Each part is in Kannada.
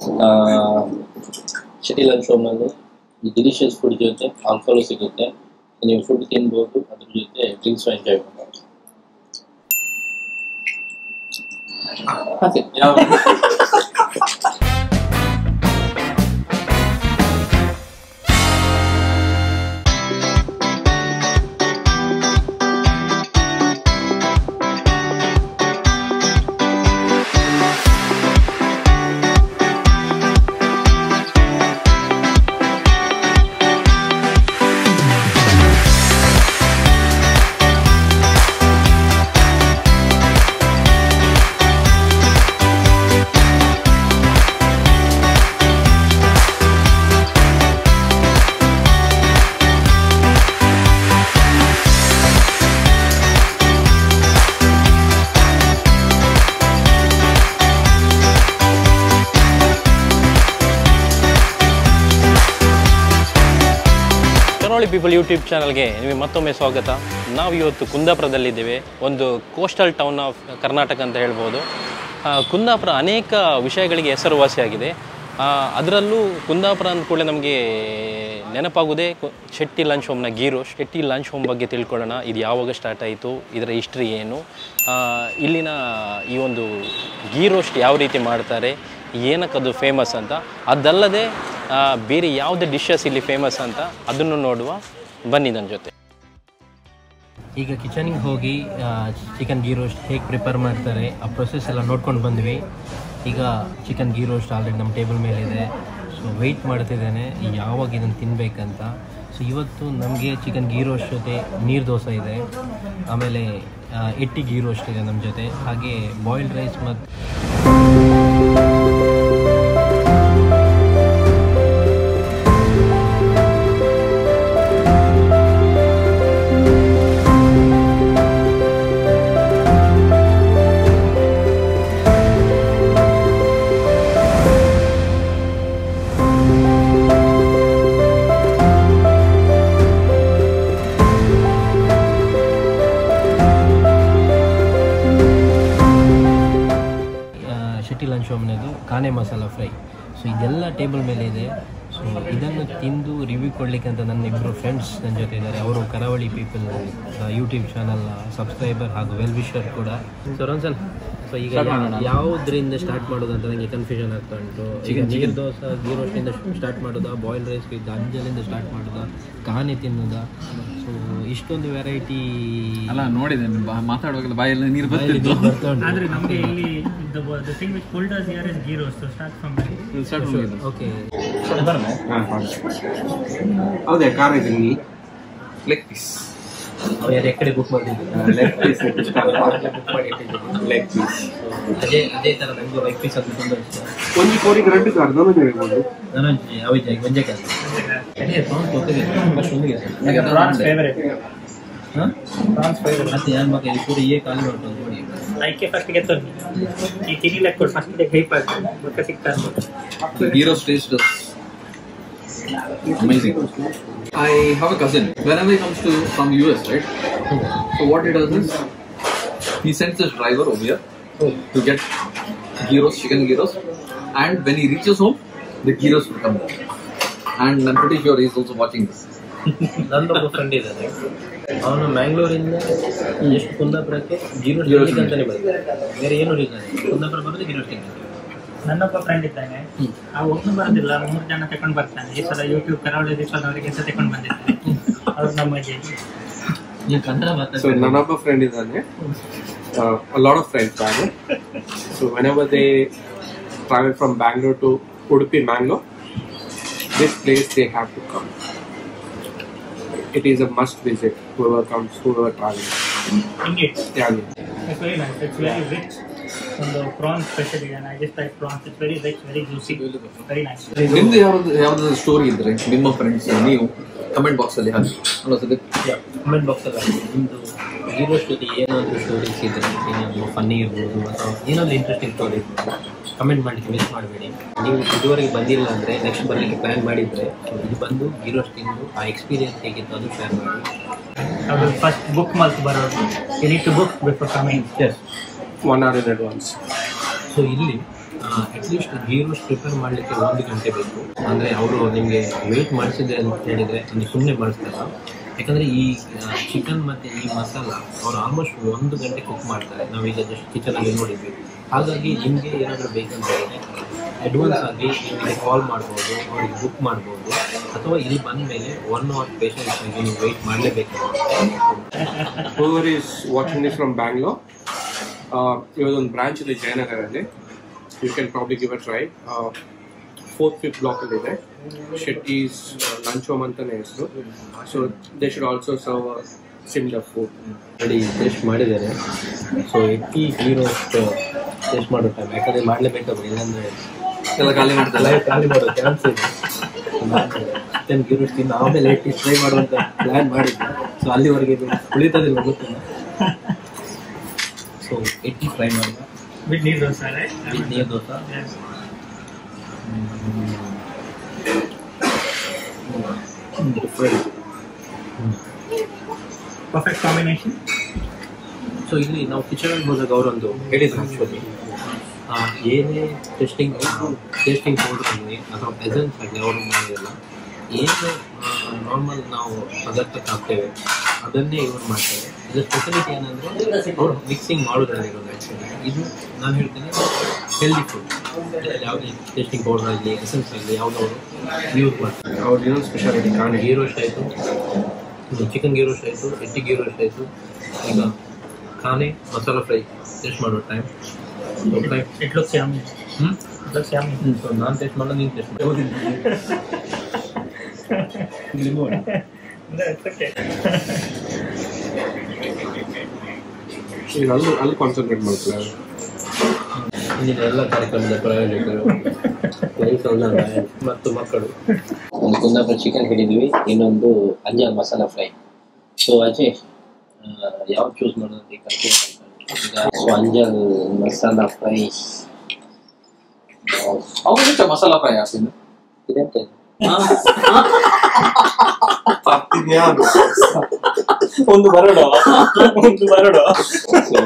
ಶಟಿಲ್ ಅಂಡ್ ಶೋನಲ್ಲಿ ಈ ಡಿಲಿಷಿಯಸ್ ಫುಡ್ ಜೊತೆ ಆಲ್ಕೋಹಾಲ್ ಸಿಗುತ್ತೆ ನೀವು ಫುಡ್ ತಿನ್ಬೋದು ಅದ್ರ ಜೊತೆ ಡ್ರಿಂಕ್ಸ್ ಎಂಜಾಯ್ ಮಾಡ್ಬೋದು ಅದೇ ಯಾವ ಕರಾವಳಿ ಪೀಪಲ್ ಯೂಟ್ಯೂಬ್ ಚಾನಲ್ಗೆ ನಿಮಗೆ ಮತ್ತೊಮ್ಮೆ ಸ್ವಾಗತ ನಾವು ಇವತ್ತು ಕುಂದಾಪುರದಲ್ಲಿದ್ದೇವೆ ಒಂದು ಕೋಸ್ಟಲ್ ಟೌನ್ ಆಫ್ ಕರ್ನಾಟಕ ಅಂತ ಹೇಳ್ಬೋದು ಆ, ಕುಂದಾಪುರ ಅನೇಕ ವಿಷಯಗಳಿಗೆ ಹೆಸರುವಾಸಿಯಾಗಿದೆ ಆ, ಅದರಲ್ಲೂ ಕುಂದಾಪುರ ಅಂದ ಕೂಡಲೇ ನಮಗೆ ನೆನಪಾಗುವುದೇ ಕು- ಶೆಟ್ಟಿ ಲಂಚ್ ಹೋಮ್ನ ಗೀರು ಶೆಟ್ಟಿ ಲಂಚ್ ಹೋಮ್ ಬಗ್ಗೆ ತಿಳ್ಕೊಳ್ಳೋಣ ಇದು ಯಾವಾಗ ಸ್ಟಾರ್ಟ್ ಆಯಿತು ಇದರ ಹಿಸ್ಟ್ರಿ ಏನು ಆ, ಇಲ್ಲಿನ ಈ ಒಂದು ಗೀ ರೋಸ್ಟ್ ಯಾವ ರೀತಿ ಮಾಡ್ತಾರೆ ಏನಕ್ಕದು ಫೇಮಸ್ ಅಂತ ಅದಲ್ಲದೆ ಆ, ಬೇರೆ ಯಾವುದೇ ಡಿಶಸ್ ಇಲ್ಲಿ ಫೇಮಸ್ ಅಂತ ಅದನ್ನು ನೋಡುವ ಬನ್ನಿ ನನ್ನ ಜೊತೆ ಈಗ ಕಿಚನಿಗೆ ಹೋಗಿ ಚಿಕನ್ ಗೀ ರೋಸ್ಟ್ ಹೇಗೆ ಪ್ರಿಪೇರ್ ಮಾಡ್ತಾರೆ ಆ ಪ್ರೊಸೆಸ್ ಎಲ್ಲ ನೋಡ್ಕೊಂಡು ಬಂದ್ವಿ ಈಗ ಚಿಕನ್ ಗೀ ರೋಸ್ಟ್ ಆಲ್ರೆಡಿ ನಮ್ಮ ಟೇಬಲ್ ಮೇಲೆ ಇದೆ ಸೊ ವೆಯ್ಟ್ ಮಾಡ್ತಿದ್ದೇನೆ ಯಾವಾಗ ಇದನ್ನು ತಿನ್ನಬೇಕಂತ ಸೊ ಇವತ್ತು ನಮಗೆ ಚಿಕನ್ ಗೀ ರೋಸ್ಟ್ ಜೊತೆ ನೀರು ದೋಸೆ ಇದೆ ಆಮೇಲೆ ಆ, ಎಟ್ಟಿ ಗೀ ರೋಸ್ಟ್ ಇದೆ ನಮ್ಮ ಜೊತೆ ಹಾಗೆ ಬಾಯ್ಲ್ಡ್ ರೈಸ್ ಮತ್ತು ಶೆಟ್ಟಿ ಲಂಚ್ ಹೋಮ್ನದು ಕಾನೆ ಮಸಾಲ ಫ್ರೈ ಸೊ ಇದೆಲ್ಲ ಟೇಬಲ್ ಮೇಲೆ ಇದೆ ಸೊ ಇದನ್ನು ತಿಂದು ರಿವ್ಯೂ ಕೊಡ್ಲಿಕ್ಕೆ ಅಂತ ನನ್ನ ಇಬ್ಬರು ಫ್ರೆಂಡ್ಸ್ ನನ್ನ ಜೊತೆ ಇದ್ದಾರೆ ಅವರು Karavali people YouTube channel subscriber ಹಾಗೂ ವೆಲ್ ವಿಶರ್ ಕೂಡ ಸೊ ರೋನ್ಸಲ್ ಸೊ ಈಗ ಯಾ- ಯಾವುದ್ರಿಂದ ಸ್ಟಾರ್ಟ್ ಮಾಡೋದು ಅಂತ ನನಗೆ ಕನ್ಫ್ಯೂಷನ್ ಆಗ್ತಾ ಉಂಟು ಈಗ ನೀರು ದೋಸೆ ಗೀ ರೋಸ್ಟಿಂದ ಸ್ಟಾರ್ಟ್ ಮಾಡೋದಾ ಬಾಯ್ಲ್ ರೈಸ್ ಇದು ಅಂಜಲಿಂದ ಸ್ಟಾರ್ಟ್ ಮಾಡೋದಾ ಕಾನೆ ತಿನ್ನೋದಾ ಸೊ ಇಷ್ಟೊಂದು ವೆರೈಟಿ ಅಲ್ಲ ನೋಡಿದ್ದೇನೆ ಬಾ- ಮಾತಾಡುವಾಗಲೇ ಬಾಯಲ್ಲಿ ನೀರು ಬರ್ತಿತ್ತು ಬರ್ತಾ ಉಂಟು ಆದ್ರೆ ನಮಗೆ ಇಲ್ಲಿ the the thing which pulled us here is ghee roast. So start from there. Start ಮಾಡಿದ್ದು ಓಕೆ ಹೌದೇ ಖಾರ ತಿನ್ನಿ ಲೆಗ್ ಪೀಸ್ ಅವ್ರು ಯಾರು ಎಕಡೆ ಬುಕ್ ಮಾಡಿದ್ರು ಲೆಗ್ ಪೀಸ್ ಇಷ್ಟ ಬುಕ್ ಮಾಡಿ ಇಟ್ಟಿದ್ದೀನಿ ಲೆಗ್ ಪೀಸ್ ಅದೇ ಅದೇ ಥರ ನನಗೂ ವೈಟ್ ಪೀಸ್ ಅಂತ ತುಂಬ ಇಷ್ಟ ಒಂದು ಕೋರಿಗೆ ಎರಡು ಅರ್ಧ ಹೇಳ್ಬೋದು ನಾನು ಅವಿಜಾಗಿ ಒಂಜೆ ಕೆಲಸ ಅದೇ ಪ್ರಾನ್ಸ್ ಗೊತ್ತಿದೆ ಫಸ್ಟ್ ಒಂದಿಗೆ Prawns favorite. ಹಾಂ Prawns favorite. ಮತ್ತೆ ಯಾರ ಮಗ ಇಲ್ಲಿ ಪೂರ ಏ ಖಾಲಿ ಮಾಡ್ತಾರೆ ನೋಡಿ Like first get the ಈ ತಿನ್ನಿಲಕ್ಕೆ ಕೊಡು ಫಸ್ಟ್ ಗೆ ಹೈಪ್ ಆಗಿ ಮತ್ತೆ ಸಿಗ್ತಾ ಇರ್ಬೋದು ಹೀರೋ taste amazing. I have a cousin. Whenever he comes to from US, right? So what he does is he sends his driver over here to get gyros, chicken gyros, and when he reaches home, the gyros will come. And I'm pretty sure he's also watching this. ನಂದೊಬ್ಬ ಫ್ರೆಂಡ್ ಇದ್ದಾನೆ ಅವನು ಮ್ಯಾಂಗ್ಳೂರಿಂದ ಎಷ್ಟು ಕುಂದಾಪುರಕ್ಕೆ ಗೀರು ಗೀರೋಸ್ ಅಂತಾನೆ ಬರ್ತಾರೆ ಬೇರೆ ಏನು ರೀಸನ್ ಕುಂದಾಪುರ ಬರೋದು ಗೀರು ತಿಂತಾರೆ ನನ್ನೊಬ್ಬ ಫ್ರೆಂಡ್ ಇದ್ದಾನೆ ಆ ಒಬ್ನು ಬರೋದಿಲ್ಲ ಮೂರು ಜನ ತಗೊಂಡ್ ಬರ್ತಾನೆ ಈ ಸಲ ಯೂಟ್ಯೂಬ್ ಕರಾವಳಿ ದೀಪದವರಿಗೆ ಸಹ ತಗೊಂಡ್ ಬಂದಿದ್ದಾನೆ ಅವ್ರು ನಮ್ಮ ಅಜ್ಜಿ ನೀವು ಕನ್ನಡ ಸೊ ಮಾತಾಡ್ತಾರೆ ನನ್ನೊಬ್ಬ ಫ್ರೆಂಡ್ ಇದ್ದಾನೆ lot of friends travel so whenever they travel from Bangalore to Udupi Mangalore this place they have to come it is a must visit whoever comes whoever travel ಹಿಂಗೆ ಯಾರು It's very nice. It's very rich. ಒಂದು ಪ್ರಾನ್ಸ್ ಸ್ಪೆಷಲ್ ಇದೆ I just like prawns it's very rich very juicy very nice ನಿಮ್ದು ಯಾವ್ದು ಯಾವ್ದಾದ್ರು ಸ್ಟೋರಿ ಇದ್ರೆ ನಿಮ್ಮ ಫ್ರೆಂಡ್ಸ್ ನೀವು ಕಮೆಂಟ್ ಬಾಕ್ಸ್ ಅಲ್ಲಿ ಹಾಕಿ ಅನ್ನೋದು ಕಮೆಂಟ್ ಬಾಕ್ಸ್ ಅಲ್ಲಿ ಹಾಕಿ. ನಿಮ್ದು ಗೀರೋ ಜೊತೆ ಏನಾದರೂ ಸ್ಟೋರೀಸ್ ಇದ್ರೆ ಏನಾದರೂ ಫನ್ನಿ ಇರ್ಬೋದು ಅಥವಾ ಏನಾದರೂ ಇಂಟ್ರೆಸ್ಟಿಂಗ್ ಸ್ಟೋರಿ ಕಮೆಂಟ್ ಮಾಡಲಿಕ್ಕೆ ಮಿಸ್ ಮಾಡಬೇಡಿ ನೀವು ಇದುವರೆಗೆ ಬಂದಿಲ್ಲ ಅಂದರೆ ನೆಕ್ಸ್ಟ್ ಬರಲಿಕ್ಕೆ ಪ್ಲ್ಯಾನ್ ಮಾಡಿದರೆ ಇದು ಬಂದು ಗೀರೋ ತಿಂದು ಆ ಎಕ್ಸ್ಪೀರಿಯನ್ಸ್ ಹೇಗಿತ್ತು ಅದು ಶೇರ್ ಮಾಡಿ ಅದು ಫಸ್ಟ್ ಬುಕ್ ಮಲ್ತ್ ಬರೋದು you need to book before coming as one hour in advance so ಇಲ್ಲಿ ಅಟ್ಲೀಸ್ಟ್ ಗೀ ರೋಸ್ಟ್ ಪ್ರಿಪೇರ್ ಮಾಡಲಿಕ್ಕೆ ಒಂದು ಗಂಟೆ ಬೇಕು ಅಂದರೆ ಅವರು ನಿಮಗೆ ವೆಯ್ಟ್ ಮಾಡಿಸಿದ್ರೆ ಅಂತ ಹೇಳಿದರೆ ನಿಮಗೆ ಸುಮ್ಮನೆ ಮಾಡಿಸ್ತಾರ ಯಾಕಂದರೆ ಈ ಚಿಕನ್ ಮತ್ತು ಈ ಮಸಾಲ ಅವರು ಆಲ್ಮೋಸ್ಟ್ ಒಂದು ಗಂಟೆ ಕುಕ್ ಮಾಡ್ತಾರೆ ನಾವೀಗ ಜಸ್ಟ್ ಕಿಚನಲ್ಲಿ ನೋಡಿದ್ವಿ ಹಾಗಾಗಿ ನಿಮಗೆ ಏನಾದರೂ ಬೇಕಂತ ಹೇಳಿದ್ರೆ ಅಡ್ವಾನ್ಸ್ ಆಗಿ ನಿಮಗೆ ಕಾಲ್ ಮಾಡ್ಬೋದು ಅವ್ರಿಗೆ ಬುಕ್ ಮಾಡ್ಬೋದು ಅಥವಾ ಇಲ್ಲಿ ಬಂದ ಮೇಲೆ ಒನ್ ಅವರ್ ಪೇಷನ್ಸ್ ಆಗಿ ನೀವು ವೆಯ್ಟ್ ಮಾಡಲೇಬೇಕು Whoever is watching this from Bangalore, uh, ಇವದೊಂದು ಬ್ರಾಂಚ್ ಇದೆ ಜಯನಗರಲ್ಲಿ you can probably give a try fourth fifth ಬ್ಲಾಕಲ್ಲಿ ಇದೆ ಶೆಟ್ಟೀಸ್ ಲಂಚ್ ಹೋಮ್ ಅಂತಲೇ ಹೆಸರು so they should also serve similar food ready taste ಮಾಡಿದ್ದಾರೆ ಸೊ ಎಟ್ಟಿ ಹೀರೋ ಟೇಸ್ಟ್ ಮಾಡೋ ಟೈಮ್ ಯಾಕಂದರೆ ಮಾಡಲೇಬೇಕಾದ್ರೆ ಇಲ್ಲಾಂದರೆ ಎಲ್ಲ ಖಾಲಿ ಮಾಡ್ತಾರೆ ಲೈವ್ ಖಾಲಿ ಮಾಡೋ ಚಾನ್ಸ್ ಇದೆ ಚಿಕನ್ ಗೀರು ತಿಂದು ಆಮೇಲೆ ಎಟ್ಟಿ ಟ್ರೈ ಮಾಡುವಂತ ಪ್ಲ್ಯಾನ್ ಮಾಡಿದ್ದೆ ಸೊ ಅಲ್ಲಿವರೆಗೆ ಇದು ಉಳಿತದಿಲ್ಲ ಗೊತ್ತಿಲ್ಲ ಸೊ ಎಟ್ಟಿ ಟ್ರೈ ಮಾಡುವ ವಿತ್ ನೀರು ದೋಸೆ right? with ನೀರು dosa Yes. Different Perfect combination. ಸೊ ಇಲ್ಲಿ ನಾವು ಕಿಚನಲ್ಲಿ ಹೋದಾಗ ಅವರೊಂದು ಹೇಳಿದ್ರು ಆ್ಯಕ್ಚುಲಿ ಏನೇ ಟೆಸ್ಟಿಂಗ್ ಟೇಸ್ಟಿಂಗ್ ಪೌಡರ್ ಆಗಲಿ ಅಥವಾ ಎಸೆನ್ಸ್ ಆಗಲಿ ಅವರು ಮಾಡಿರಲ್ಲ ಏನು ನಾರ್ಮಲ್ ನಾವು ಪದಾರ್ಥಕ್ಕೆ ಹಾಕ್ತೇವೆ ಅದನ್ನೇ ಇವರು ಮಾಡ್ತಾರೆ ಇದರ ಸ್ಪೆಷಾಲಿಟಿ ಏನಂದರೆ ಅವರು ಮಿಕ್ಸಿಂಗ್ ಮಾಡೋದ್ರಲ್ಲಿ ಇರೋದು ಆ್ಯಕ್ಚುಲಿ ಇದು ನಾನು ಹೇಳ್ತೇನೆ ಹೆಲ್ದಿ ಫುಡ್ ಯಾವುದೇ ಟೇಸ್ಟಿಂಗ್ ಪೌಡರ್ ಆಗಲಿ ಎಸೆನ್ಸ್ ಆಗಲಿ ಯಾವುದವರು ಯೂಸ್ ಮಾಡ್ತಾರೆ ಅವ್ರ ಇನ್ನೊಂದು ಸ್ಪೆಷಾಲಿಟಿ ಕಾರಣ ಗೀ ರೋಸ್ಟ್ ಆಯಿತು ಇದು ಚಿಕನ್ ಗೀ ರೋಸ್ಟ್ ಆಯಿತು ಎಟ್ಟಿ ಗೀ ರೋಸ್ಟ್ ಆಯಿತು ಈಗ ಖಾನೆ ಮಸಾಲ ಫ್ರೈ ಟೇಸ್ಟ್ ಮಾಡೋ time time It looks yummy. ಹ್ಞೂ It looks yummy. ಸೊ ನಾನು ಟೇಸ್ಟ್ ಮಾಡೋ ನೀನು ಟೇಸ್ಟ್ No, it's okay. ಈಗ ಅಲ್ಲಿ ಅಲ್ಲಿ ಕಾನ್ಸಂಟ್ರೇಟ್ ಮಾಡ್ತಾರೆ ಇಂದಿನ ಎಲ್ಲ ಕಾರ್ಯಕ್ರಮದ ಪ್ರಾಯೋಜಕರು ಲೈಫ್ ಮತ್ತು ಮಕ್ಕಳು ಒಂದು ಕುಂದಾಪುರ ಚಿಕನ್ ಹಿಡಿದ್ವಿ ಇನ್ನೊಂದು ಅಂಜಲ್ ಮಸಾಲ ಫ್ರೈ ಸೊ ಅಜಯ್ ಯಾವ್ದು ಚೂಸ್ ಮಾಡೋದು ಅಂತ ಕನ್ಫ್ಯೂಸ್ ಈಗ ಸೊ ಅಂಜಲ್ ಮಸಾಲ ಫ್ರೈ ಅವ್ರು ಮಸಾಲಾ ಫ್ರೈ ಹಾಕಿದ್ದು ಇದೆಂತ ಇದು? ಒಂದು ಬರೋಡ ಒಂದು ಬರೋಡ So,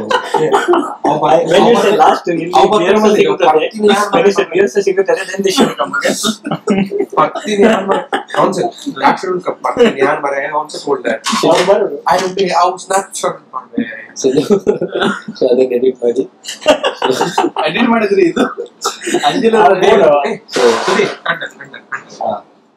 ಲಾಸ್ಟ್ ಇಲ್ಲಿ ಅವು ಬೇರೆ ಬರ್ತಾರೆ ಸಿಗುತ್ತದೆ ಪರ್ಟಿನ ಬೇರೆ ಬೇರೆ ಸಿಗುತ್ತದೆ then they should come, okay? ಪರ್ತೀನಿ ಕಾನ್ಸೆಪ್ಟ್ ನ್ಯಾಚುರಲ್ ಕಪ್ ಪರ್ತೀನಿ ಯಾರು ಮರೆ ಕಾನ್ಸೆಪ್ಟ್ ಕೊಡ್ತಾರೆ ಅವ್ರು ಬರೋದು I don't I was not sure ಮಾಡ್ದೆ so ಇದು- so ಅದಕ್ಕೆ ಎಡಿಟ್ ಮಾಡಿ ಎಡಿಟ್ ಮಾಡಿದ್ರಿ ಇದು ಅಂಜಲ ಅವ್ರು ಬೋರ್ಡು. ಸೊ ಸರಿ ಕಂಡ ಕಂಡ ಕಂಡ ಹಾ.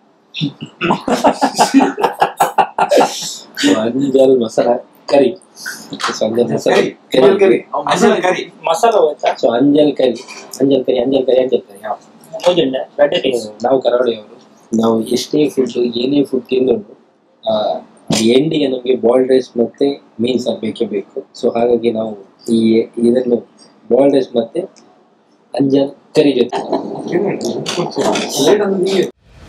So, ಅಂಜಲ್ ಮಸಾಲ ಕರಿ ಸೊ ಅಂಜಲ್ ಮಸಾಲ ಕರಿ ಕರಿ ಕರಿ ಅಸಲ್ ಕರಿ ಮಸಾಲ ಹೋಯ್ತಾ ಸೊ ಅಂಜಲ್ ಕರಿ ಅಂಜಲ್ ಕರಿ ಅಂಜಲ್ ಕರಿ ಅಂಜಲ್ ಕರಿ ಯಾವ ಹೋಗಿಲ್ಲ ರೆಡ್ ಟೇಸ್ಟ್ ನಾವು ಕರಾವಳಿಯವರು ನಾವು ಎಷ್ಟೇ ಫುಡ್ ಏನೇ ಫುಡ್ ತಿಂದ್ರು ಎಂಡಿಗೆ ನಮಗೆ ಬಾಯ್ಲ್ಡ್ ರೈಸ್ ಮತ್ತೆ ಮೀನ್ ಸಾರು ಬೇಕೇ ಬೇಕು ಸೊ ಹಾಗಾಗಿ ನಾವು ಈ ಇದನ್ನು ಬಾಯ್ಲ್ಡ್ ರೈಸ್ ಮತ್ತೆ ಅಂಜಲ್ ಕರಿ ಜೊತೆ ಲೇಟ್ ಅಂದ್ರೆ ನೀರು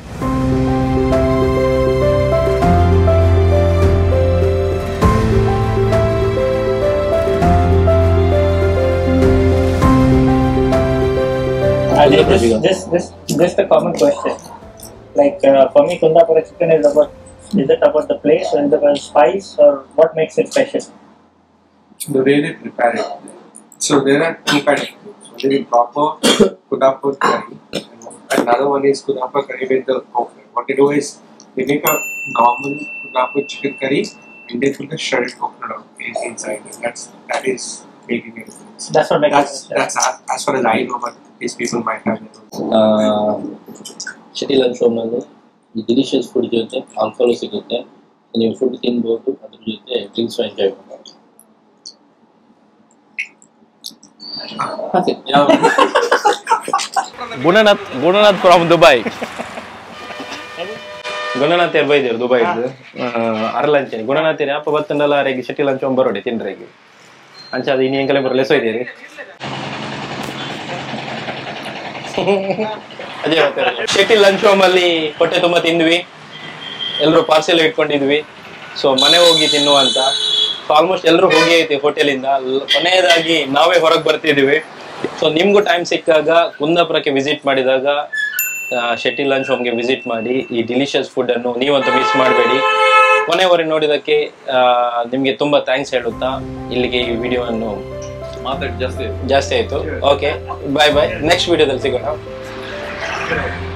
And this, this, this, this the common question. Like uh, for me, Kundapura chicken is about is it about the place or is it about spice or what makes it special? the way they prepare it. So there are two kinds. So there is proper Kudapur curry. And another one is Kudapur curry with the coconut. What they do is they make a normal Kudapur chicken curry and they put the shredded coconut out in- inside. And that's that is making it. That's what makes That's it that's as, as far as I know, but these people might have their own. ಶಟಿಲ್ ಅಂಡ್ ಶೋಮ್ನಲ್ಲಿ ಈ ಡಿಲಿಷಿಯಸ್ ಫುಡ್ ಜೊತೆ ಆಲ್ಕೋಹಾಲು ಸಿಗುತ್ತೆ ನೀವು ಫುಡ್ ತಿನ್ಬೋದು ಅದ್ರ ಜೊತೆ ಡ್ರಿಂಕ್ಸ್ ಎಂಜಾಯ್ ಮಾಡ್ಬೋದು ಹಾಗೆ ಗುಣನಾಥ್ ಗುಣನಾಥ್ ಫ್ರಮ್ ದುಬೈ ಗುಣನಾಥ್ ಏರ್ ಬೈದೇರು ದುಬೈ ಅರಲಂಚನೆ ಗುಣನಾಥ್ ಏರಿ ಅಪ್ಪ ಬತ್ತಂಡಲ್ಲ ಅರೆಗೆ ಶೆಟ್ಟಿ ಲಂಚ್ ಒಂಬ ಬರೋಡಿ ತಿನ್ರೆಗೆ ಅಂಚ ಅದು ಇನ್ನು ಎಂಕಲೆ ಬರಲೆ ಸೊಯ್ದೇರಿ ಅದೇ ಹೇಳ್ತಾರೆ ಶೆಟ್ಟಿ ಲಂಚ್ ಅಲ್ಲಿ ಹೊಟ್ಟೆ ತುಂಬಾ ತಿಂದ್ವಿ ಎಲ್ಲರೂ ಪಾರ್ಸೆಲ್ ಇಟ್ಕೊಂಡಿದ್ವಿ ಸೊ ಮನೆ ಹೋಗಿ ತಿನ್ನುವ ಅಂತ ಸೊ ಆಲ್ಮೋಸ್ಟ್ ಎಲ್ಲರೂ ಹೋಗಿ ಐತಿ ಹೋಟೆಲಿಂದ ಕೊನೆಯದಾಗಿ ನಾವೇ ಹೊರಗೆ ಬರ್ತಿದೀವಿ ಸೊ ನಿಮ್ಗೂ ಟೈಮ್ ಸಿಕ್ಕಾಗ ಕುಂದಾಪುರಕ್ಕೆ ವಿಸಿಟ್ ಮಾಡಿದಾಗ ಆ, ಶೆಟ್ಟಿ ಲಂಚ್ ಹೋಮ್ಗೆ ವಿಸಿಟ್ ಮಾಡಿ ಈ ಡಿಲಿಷಿಯಸ್ ಫುಡ್ ಅನ್ನು ನೀವಂತೂ ಮಿಸ್ ಮಾಡಬೇಡಿ ಕೊನೆವರೆಗೆ ನೋಡಿದಕ್ಕೆ ಆ, ನಿಮ್ಗೆ ತುಂಬಾ ಥ್ಯಾಂಕ್ಸ್ ಹೇಳುತ್ತಾ ಇಲ್ಲಿಗೆ ಈ ವಿಡಿಯೋವನ್ನು ಮಾತಾಡಿ ಜಾಸ್ತಿ ಆಯ್ತು ಜಾಸ್ತಿ ಆಯಿತು ಓಕೆ ಬಾಯ್ ಬಾಯ್ ನೆಕ್ಸ್ಟ್ ವಿಡಿಯೋದಲ್ಲಿ ಸಿಗೋಣ